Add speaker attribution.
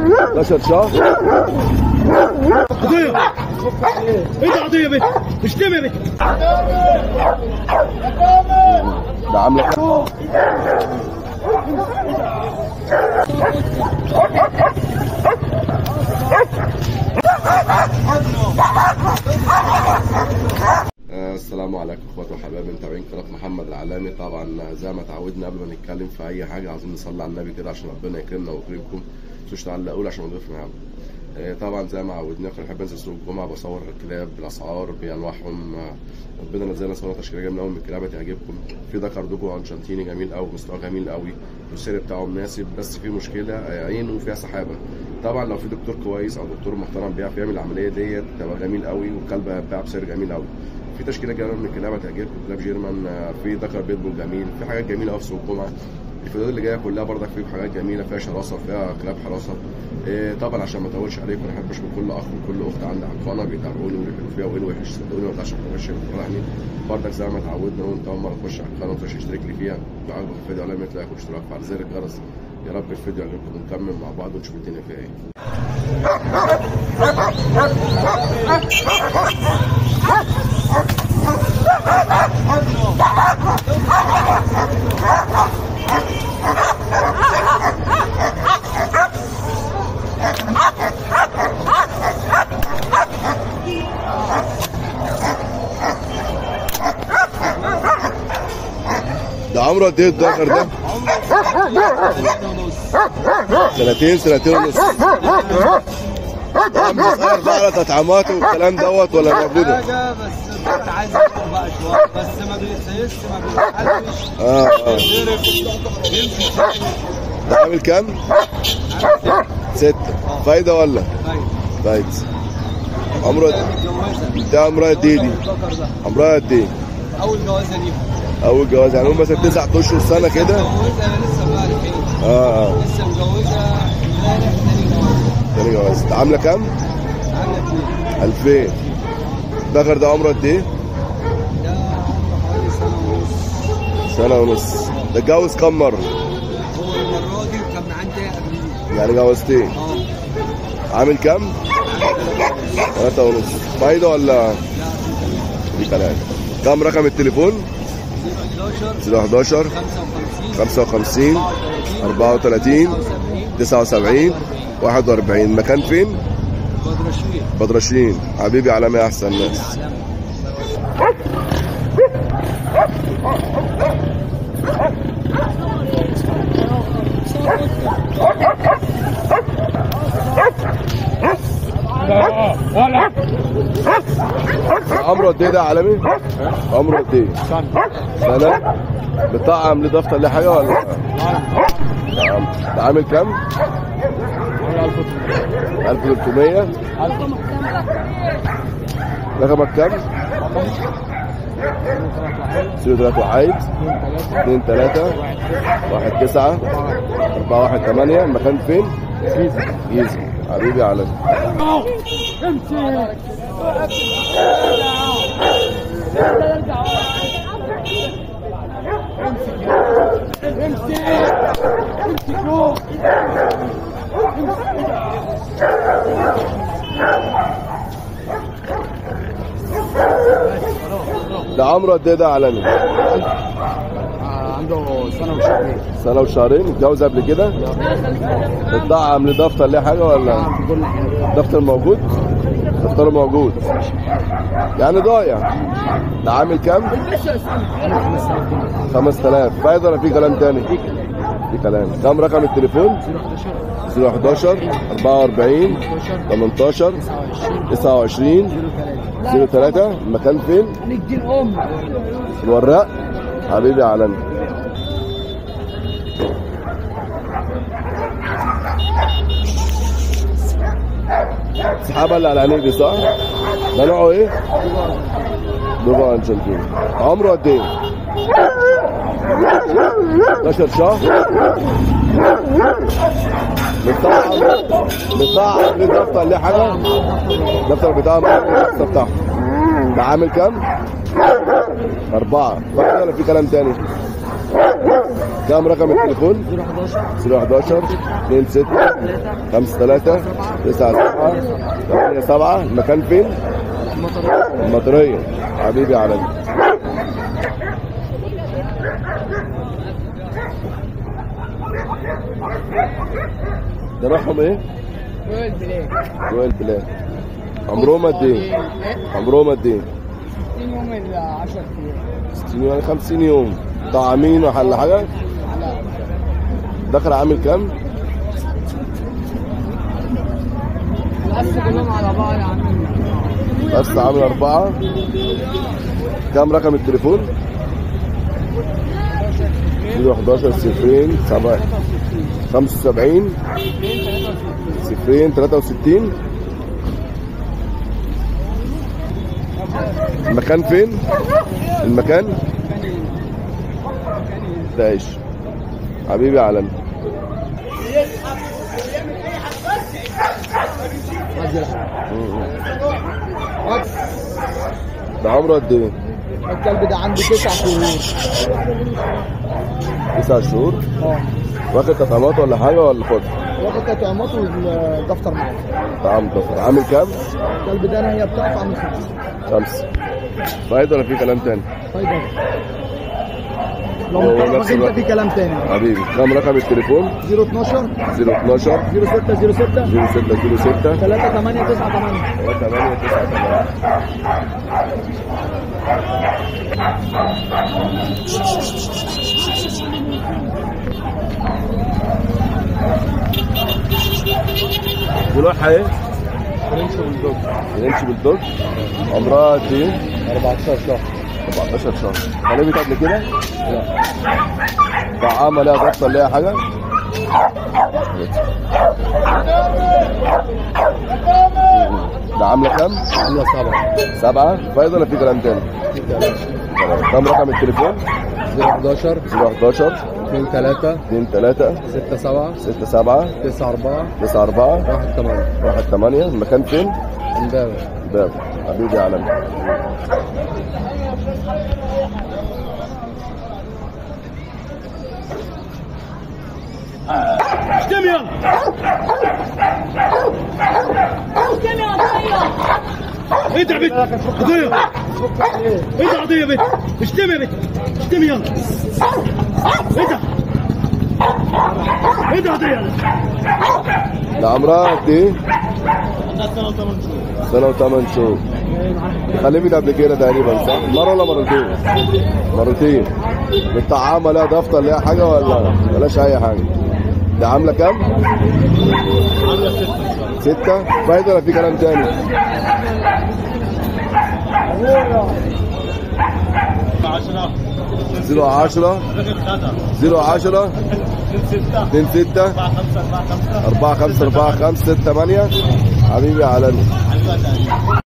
Speaker 1: 11 شهر
Speaker 2: قضية ايه ده قضية يا بيه مش تم يا بيه
Speaker 1: ده عامله كام؟ آه، السلام عليكم اخواتي وحبايبي متابعين قناه محمد العلامي طبعا زي ما تعودنا قبل ما نتكلم في اي حاجه عايزين نصلي على النبي كده عشان ربنا يكرمنا ويكرمكم مش تعلقوا لي عشان نضيف معاهم آه، طبعا زي ما عودناكم بحب انزل سوق الجمعه بصور الكلاب بالاسعار بانواعهم آه، ربنا نزلنا صوره تشكيليه جميله قوي من الكلاب هتعجبكم في ده كاردوجو ارجنتيني جميل قوي مستواه جميل قوي والسعر بتاعه مناسب بس في مشكله آه، عينه وفيها سحابه طبعا لو في دكتور كويس او دكتور محترم بيعرف يعمل العمليه ديت تبقى جميل قوي والكلب هيتباع بسعر جميل قوي في تشكيله جميله من الكلاب هتعجبكم كلاب جيرمان آه، في ذكر بيتبول جميل في حاجات جميله قوي في سوق الجمعه الفيديوهات اللي جايه كلها برضك في حاجات جميله فيها شراسه فيها كلاب حراسه إيه طبعا عشان ما اطولش عليكم انا احب اشكر كل اخ وكل اخت عندي على القناه بيتابعوني ويحلوا فيها وايه الوحش صدقوني ما طلعش بخش يعني برضك زي ما اتعودنا وانت اول مره تخش على القناه وتخش تشترك لي فيها لو عجبك الفيديو على مثل لايك واشتراك وعلى زر الجرس يا رب الفيديو يعجبكم ونكمل مع بعض ونشوف الدنيا فيها ايه ده عمره قد ايه الدكر ده؟ سنتين سنتين ونص عم صغير بقى على تطعيماته والكلام دوت ولا موجوده؟
Speaker 3: حاجه بس انت عايز تاكل بقى شويه بس ما بيتسيسش ما بيتحلش
Speaker 1: اه اه
Speaker 3: بيتضرب يمشي
Speaker 1: ده عامل كام؟ ستة فايدة ولا؟
Speaker 3: طيب
Speaker 1: فايدة عمره
Speaker 3: متجوزه
Speaker 1: ده عمرها قد ايه دي؟
Speaker 3: الذكر ده
Speaker 1: عمرها قد ايه؟
Speaker 3: اول جوازه ليهم
Speaker 1: أول جواز يعني هم مثلا تسع أشهر سنة كده
Speaker 3: متجوزه انا لسه بقى الحين
Speaker 1: اه اه
Speaker 3: لسه متجوزه امبارح تاني جوازه
Speaker 1: تاني جواز ده عاملة كام؟
Speaker 3: عندك اثنين
Speaker 1: 2000 الدغر ده عمره قد ايه؟
Speaker 3: ده عمره حوالي سنه ونص
Speaker 1: سنة ونص ده اتجوز كام مرة؟
Speaker 3: هو المره دي كان عندي قبليه
Speaker 1: يعني جوازتين
Speaker 3: اه
Speaker 1: عامل كام؟ ثلاثة ونص فايدة ولا؟
Speaker 3: لا
Speaker 1: دي كلام كام رقم التليفون؟
Speaker 3: 11
Speaker 1: 011
Speaker 3: 55
Speaker 1: 55
Speaker 3: 34
Speaker 1: 34 79 41 مكان فين؟
Speaker 3: بدرشوية
Speaker 1: بدرشين حبيبي عالمي احسن ناس عمره قد ايه ده يا عالمي؟ عمره قد ايه؟ سنة بتطعم ليه دفتر ليه حاجة ولا؟ نعم ده عامل كام؟ 1300 رقمك كام؟ 03 وعيد 2 3 1 9 4 1 8 المكان فين؟ جيزة حبيبي على ده عمره قد ايه ده عالمي؟
Speaker 3: عنده سنة وشهرين
Speaker 1: سنة وشهرين اتجوز قبل كده؟ اتطعم ليه دفتر ليه حاجة ولا؟
Speaker 3: كل حاجة
Speaker 1: دفتر موجود؟ دفتره موجود يعني ضايع ده عامل كام؟ 5000 فايدة ولا في كلام تاني؟ في كلام كام رقم التليفون؟ 011 44 18 29 03 المكان فين؟
Speaker 3: ندي الأم
Speaker 1: الوراق حبيبي عالمي السحابة اللي على عينيك دي صح؟ ده نوعه ايه؟ دوبا ارجنتيني عمره قد ايه؟ 12 شهر مطعم مطعم ليه دفتر ليه حاجة؟ الدفتر بتاعه الدفتر بتاعه ده عامل كام؟ أربعة فاكر ولا في كلام تاني؟ كام رقم التليفون
Speaker 2: 011
Speaker 1: 011 2 6 5 3 9 7 8 7 المكان فين؟
Speaker 2: المطر
Speaker 1: المطرية حبيبي يا عالمي ده نوعهم ايه؟ جوال بلاد عمرهم قد ايه؟ عمرهم قد ايه؟
Speaker 2: 60 يوم ال 10 ايام
Speaker 1: 60 يوم يعني 50 يوم طعامين ولا حاجة؟ دخل عامل كام؟
Speaker 2: القص كلهم على بعض يا عم
Speaker 1: بس عامل أربعة كام رقم التليفون؟ 011 صفرين سبعة 75 صفرين 63 المكان فين؟ المكان؟ داعش حبيبي عالمي ده عمره قد ايه؟
Speaker 2: الكلب ده عنده تسع شهور
Speaker 1: تسع شهور
Speaker 2: اه
Speaker 1: واخد تطعيمات ولا حاجه ولا فاضي؟
Speaker 2: واخد تطعيمات والدفتر معاه
Speaker 1: طعام ضفر عامل كام؟
Speaker 2: الكلب ده انا هي بتقف عامل خمسه
Speaker 1: خمسة فايد ولا في كلام تاني؟
Speaker 2: فايده لو
Speaker 1: هو
Speaker 2: متعرف
Speaker 1: نفس
Speaker 2: انت
Speaker 1: الوقت.
Speaker 2: في كلام تاني
Speaker 1: حبيبي كام رقم التليفون؟
Speaker 2: 012
Speaker 1: 012
Speaker 2: 06 06
Speaker 1: 0606
Speaker 2: 3 8 9 8
Speaker 1: 8 9 ولوحة ايه؟ فرنش بالدوج عمرها قد ايه؟
Speaker 2: 14 شهر
Speaker 1: 14 شهر حلبت قبل كده؟ لا طعامة ليها ضغطة ليها حاجة؟ ده عاملة كام؟
Speaker 2: عامله سبعه
Speaker 1: سبعة فايدة ولا في كلام تاني؟ كام رقم التليفون؟
Speaker 2: 011
Speaker 1: 011
Speaker 2: 2 3
Speaker 1: 2 3
Speaker 2: 6 7
Speaker 1: 6 7
Speaker 2: 9 4
Speaker 1: 9 4
Speaker 2: 1 8
Speaker 1: 1 8 المكان فين؟
Speaker 2: امبابه
Speaker 1: باب حبيبي يا عالمي
Speaker 2: اشتم يلا انت يا بنت قضية انت قضية يا بنت اشتم يا بنت اشتم يلا انت انت قضية يلا
Speaker 1: ده عمرها قد ايه؟ سنة وثمان شهور خليني قبل كده تقريبا صح؟ مرة ولا مرتين؟ مرتين الطعامة لها دفتر ليها حاجة ولا ملاش أي حاجة؟ ده عاملة كام؟
Speaker 2: عاملة ستة
Speaker 1: ستة؟ فايدة ولا في كلام تاني؟
Speaker 2: عشرة
Speaker 1: زيرو عشرة زيرو عشرة
Speaker 2: ستة
Speaker 1: اتنين ستة
Speaker 2: أربعة خمسة أربعة خمسة
Speaker 1: أربعة خمسة أربعة خمسة ستة تمانية حبيبي يا عالمي
Speaker 2: حبيبة